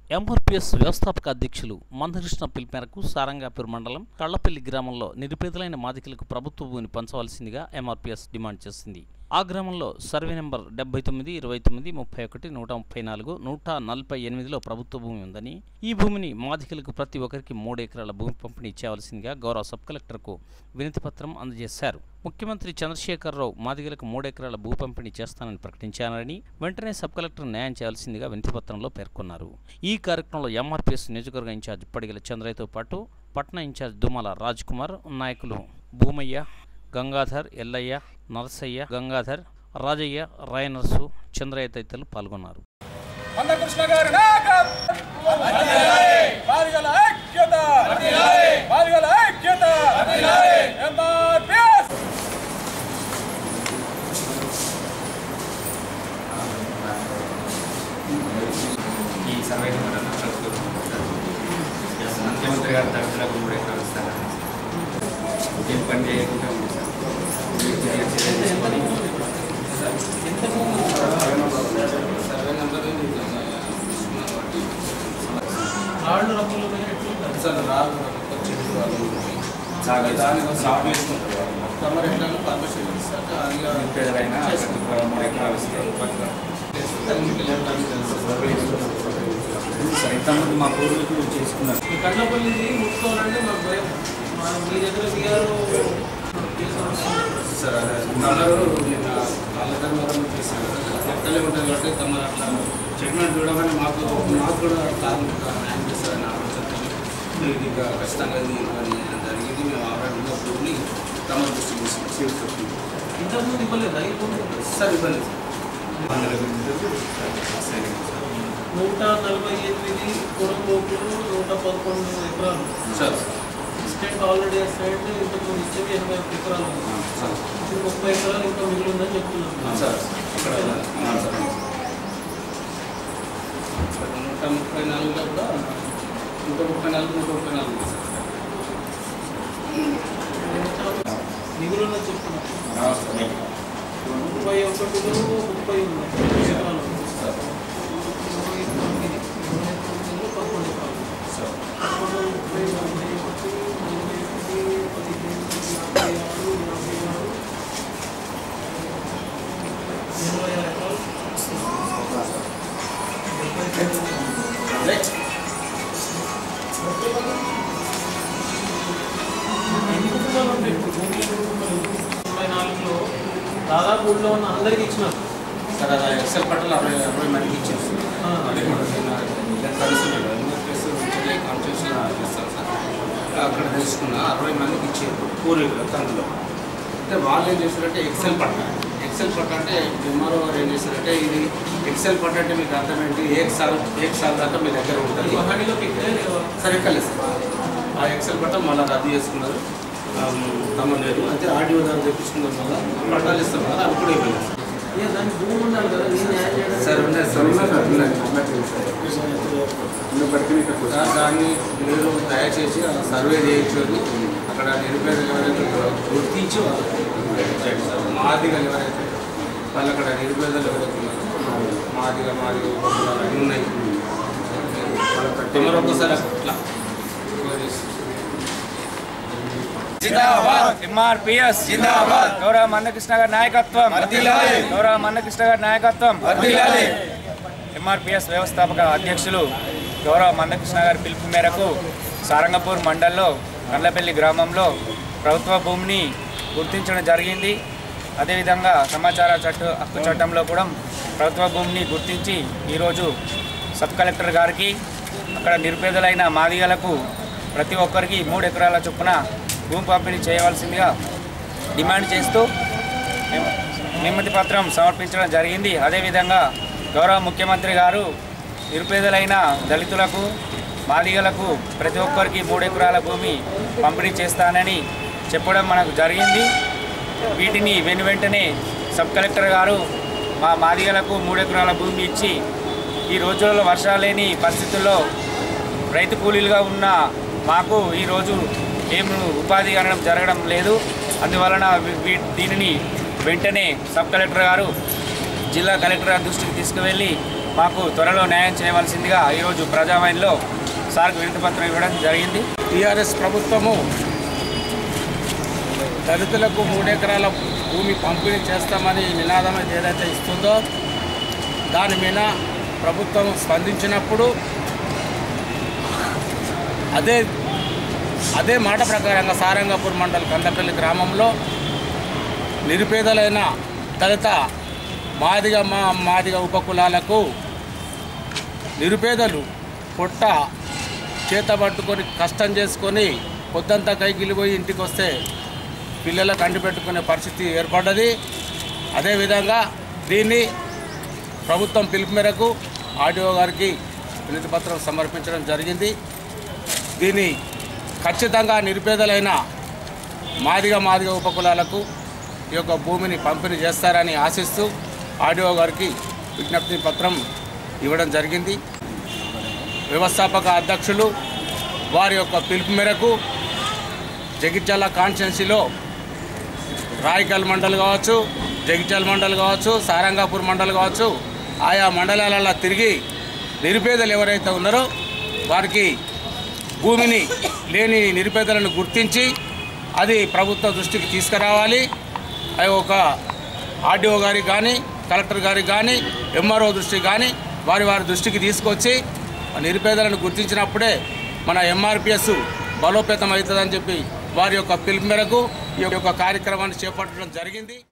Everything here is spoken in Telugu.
ఎంఆర్పిఎస్ వ్యవస్థాపక అధ్యక్షులు మందకృష్ణ పిలుపు మేరకు సారంగాపూర్ మండలం కళ్లపల్లి గ్రామంలో నిరుపేదలైన మాదికలకు ప్రభుత్వ భూమిని పంచవలసిందిగా ఎంఆర్పిఎస్ డిమాండ్ చేసింది ఆ గ్రామంలో సర్వే నెంబర్ డెబ్బై తొమ్మిది ఇరవై తొమ్మిది ముప్పై ఒకటి నూట ముప్పై నాలుగు నూట నలభై ఎనిమిదిలో ప్రభుత్వ భూమి ఉందని ఈ భూమిని మాదికలకు ప్రతి ఒక్కరికి మూడు ఎకరాల భూమి పంపిణీ చేయవలసిందిగా గౌరవ సబ్ కలెక్టర్కు వినతి పత్రం అందజేశారు ముఖ్యమంత్రి చంద్రశేఖరరావు మాదిగలకు మూడు ఎకరాల భూ పంపిణీ చేస్తానని ప్రకటించారని వెంటనే సబ్ కలెక్టర్ న్యాయం చేయాల్సిందిగా వినతి పత్రంలో పేర్కొన్నారు ఈ కార్యక్రమంలో ఎంఆర్పీఎస్ నియోజకవర్గ ఇన్ఛార్జ్ పడిగల చంద్రయ్యతో పాటు పట్నా ఇన్ఛార్జ్ దుమాల రాజ్ కుమార్ నాయకులు భూమయ్య గంగాధర్ ఎల్లయ్య నరసయ్య గంగాధర్ రాజయ్య రాయనర్సు చంద్రయ్య తదితరులు పాల్గొన్నారు మందకృష్ణ గారి నాయకత్వం బాలికల ఐక్యత బాలికల ఐక్యత ఎంఆర్పిఎస్ ఈ సర్వే నెంబర్ ముఖ్యమంత్రి గారి తరఫున కూడా ఎక్కడ ఇస్తారని ఏం పని చేయకుండా ఉంది సార్ మీరు చర్య తీసుకొని సర్వే నెంబర్ సార్ రాళ్ళు సాగు సాగు వేసుకుంటారు తమరు ఎట్లా పర్మిషన్ ఇస్తారు అది పేదలైనా మూడు ఎకరాలు సరే ఇంతకుముందు మా పూర్వీకులు చేసుకున్నారు ఈ కట్లపల్లిది ముట్టుకోవాలంటే మాకు భయం మా మీ దగ్గర బిఆర్ఓ సార్ అదే అందరూ నిన్న కాళ్ళకం వరం చేశారు ఎక్కలే ఉంటుంది కాబట్టి తమ అట్లా చెట్లను చూడమని మాకు మాకు కూడా కార్మిక న్యాయం చేస్తారని ఆలోచనతో ఇది ఇక ఖచ్చితంగా ఇది ఇవ్వని జరిగింది మేము ఆల్రెడీ పూర్ని తమ దృష్టికి తీసుకొచ్చి ఇంతకుముందు ఇవ్వలేదా ఈ భూమి? సార్ ఇవ్వండి సరే నూట నలభై ఎనిమిది కొనుగోకులు నూట పదకొండు ఎకరాలు సార్ స్టేట్ ఆల్రెడీ సైడ్ ఇంతకుముందు ఇచ్చేది ఎనభై ఒక్క ఎకరాలు ఉంది. సార్ ఇప్పుడు ముప్పై ఎకరాలు ఇంకా మిగిలి ఉందని చెప్తున్నాను సార్ ఇక్కడ సార్ నూట ముప్పై నాలుగులో కూడా నూట ముప్పై నాలుగు నూట ముప్పై నాలుగు ఉంది సార్ మిగిలి ఉందని చెప్తున్నాను ముప్పై ఒకటిలో ముప్పై ఉన్నాయి ఎకరాలు ఇరవై తొమ్మిది ఇరవై తొమ్మిదిలో పదకొండు ఎకరాలు పదకొండు ముప్పై నలభై ఒకటి నలభై ఒకటి పదిహేను యాభై ఆరు యాభై ఆరు ఎనభై ఆరు ఎకరాలు డెబ్బై ఐదు ఎన్ని కుటుంబాలు ఉంటాయి ఇప్పుడు భూమి ఎన్ని కుటుంబాలు తొంభై నాలుగులో దాదాపు ఊళ్ళో ఉన్న అందరికి ఇచ్చినారు సార్ అలా ఎక్సెల్ పట్టాలు అరవై అరవై మందికి ఇచ్చేసి ఆ. మళ్ళీ కూడా కలుస్తున్నాడు కాన్స్టిట్యూషన్ చేస్తాను సార్ అక్కడ తెలుసుకున్న అరవై మందికి ఇచ్చారు పూర్వీకులు తనలో అంటే వాళ్ళు ఏం చేశారంటే ఎక్సెల్ పట్ట ఎక్సెల్ పట్ట అంటే ఎంఆర్ఓ గారు ఏం చేశారంటే ఇది ఎక్సెల్ పట్ట అంటే మీకు అర్థం ఏంటి ఏక్ సాల్ ఏక్ సాల్ దాకా మీ దగ్గర ఉంటుంది పహాడీలోకి ఎక్కితే సరే ఎక్కలేదు సార్ ఆ ఎక్సెల్ పట్ట మళ్ళీ రద్దు చేసుకున్నారు తమ లేదు అయితే ఆడియో దాన్ని తెప్పించుకున్నారు మళ్ళీ పట్టాలు ఇస్తాం కదా అది కూడా అయిపోయింది సార్ ఏ దానికి భూమి ఉండాలి కదా నేను న్యాయం చేయడానికి సార్ ఉన్నాయి సార్ ఉన్నాయి. సార్ దాన్ని మీరు దయచేసి ఆ సర్వే చేయించారు అక్కడ నిరుపేదలు ఎవరైతే ఉన్నారో గుర్తించి వాళ్ళు చేయండి సార్ మాదిగలు ఎవరైతే వాళ్ళు అక్కడ నిరుపేదలు ఎవరైతే ఉన్నారో మాదిగ మాదిగ ఉపకులాలు అన్నీ ఉన్నాయి తొమ్మిది ఒక్కసారి అట్లా జిందాబాద్ ఎంఆర్పిఎస్ జిందాబాద్ గౌరవ మందకృష్ణ గారి నాయకత్వం గౌరవ మందకృష్ణ గారి నాయకత్వం ఎంఆర్పిఎస్ వ్యవస్థాపక అధ్యక్షులు గౌరవ మందకృష్ణ గారి పిలుపు మేరకు సారంగపూర్ మండల్లో కండ్లపల్లి గ్రామంలో ప్రభుత్వ భూమిని గుర్తించడం జరిగింది అదేవిధంగా సమాచార చట్ట హక్కు చట్టంలో కూడా ప్రభుత్వ భూమిని గుర్తించి ఈరోజు సబ్ కలెక్టర్ గారికి అక్కడ నిరుపేదలైన మాదిగలకు ప్రతి ఒక్కరికి మూడు ఎకరాల చొప్పున భూమి పంపిణీ చేయవలసిందిగా డిమాండ్ చేస్తూ మేము వినతి పత్రం సమర్పించడం జరిగింది అదేవిధంగా గౌరవ ముఖ్యమంత్రి గారు నిరుపేదలైన దళితులకు మాదిగలకు ప్రతి ఒక్కరికి మూడు ఎకరాల భూమి పంపిణీ చేస్తానని చెప్పడం మనకు జరిగింది వీటిని వెను వెంటనే సబ్ కలెక్టర్ గారు మా మాదిగలకు మూడు ఎకరాల భూమి ఇచ్చి ఈ రోజులలో వర్షాలు లేని పరిస్థితుల్లో రైతు కూలీలుగా ఉన్న మాకు ఈరోజు ఏం ఉపాధి అనడం జరగడం లేదు అందువలన వీ- వీ- దీనిని వెంటనే సబ్ కలెక్టర్ గారు జిల్లా కలెక్టర్ గారి దృష్టికి తీసుకువెళ్ళి మాకు త్వరలో న్యాయం చేయవలసిందిగా ఈరోజు ప్రజావాణిలో సార్కు వినతి పత్రం ఇవ్వడం జరిగింది టీఆర్ఎస్ ప్రభుత్వము దళితులకు మూడెకరాల భూమి పంపిణీ చేస్తామని నినాదం అయితే ఏదైతే ఇస్తుందో దాని మీద ప్రభుత్వం స్పందించినప్పుడు అదే అదే మాట ప్రకారంగా సారంగపూర్ మండల్ కందపల్లి గ్రామంలో నిరుపేదలైన దళిత మాదిగ మా మాదిగ ఉపకులాలకు నిరుపేదలు పొట్ట చేత పట్టుకొని కష్టం చేసుకొని పొద్దంతా కైకిలిపోయి ఇంటికి వస్తే పిల్లలకు అండి పెట్టుకునే పరిస్థితి ఏర్పడ్డది అదేవిధంగా దీన్ని ప్రభుత్వం పిలుపు మేరకు ఆర్డీఓ గారికి వినతి పత్రం సమర్పించడం జరిగింది దీన్ని ఖచ్చితంగా నిరుపేదలైన మాదిగ మాదిగ ఉపకులాలకు ఈ యొక్క భూమిని పంపిణీ చేస్తారని ఆశిస్తూ ఆర్డీఓ గారికి విజ్ఞప్తి పత్రం ఇవ్వడం జరిగింది వ్యవస్థాపక అధ్యక్షులు వారి యొక్క పిలుపు మేరకు జగిత్యాల కాన్స్టిట్యున్సీలో రాయకల్ మండల్ కావచ్చు జగిత్యాల మండల్ కావచ్చు సారంగాపూర్ మండల్ కావచ్చు ఆయా మండలాలలో తిరిగి నిరుపేదలు ఎవరైతే ఉన్నారో వారికి భూమిని లేని నిరుపేదలను గుర్తించి అది ప్రభుత్వ దృష్టికి తీసుకురావాలి అది ఒక ఆర్డీఓ గారికి కానీ కలెక్టర్ గారికి కానీ ఎంఆర్ఓ దృష్టికి కానీ వారి వారి దృష్టికి తీసుకొచ్చి ఆ నిరుపేదలను గుర్తించినప్పుడే మన ఎంఆర్పిఎస్ బలోపేతం అవుతుందని చెప్పి వారి యొక్క పిలుపు మేరకు ఈ యొక్క కార్యక్రమాన్ని చేపట్టడం జరిగింది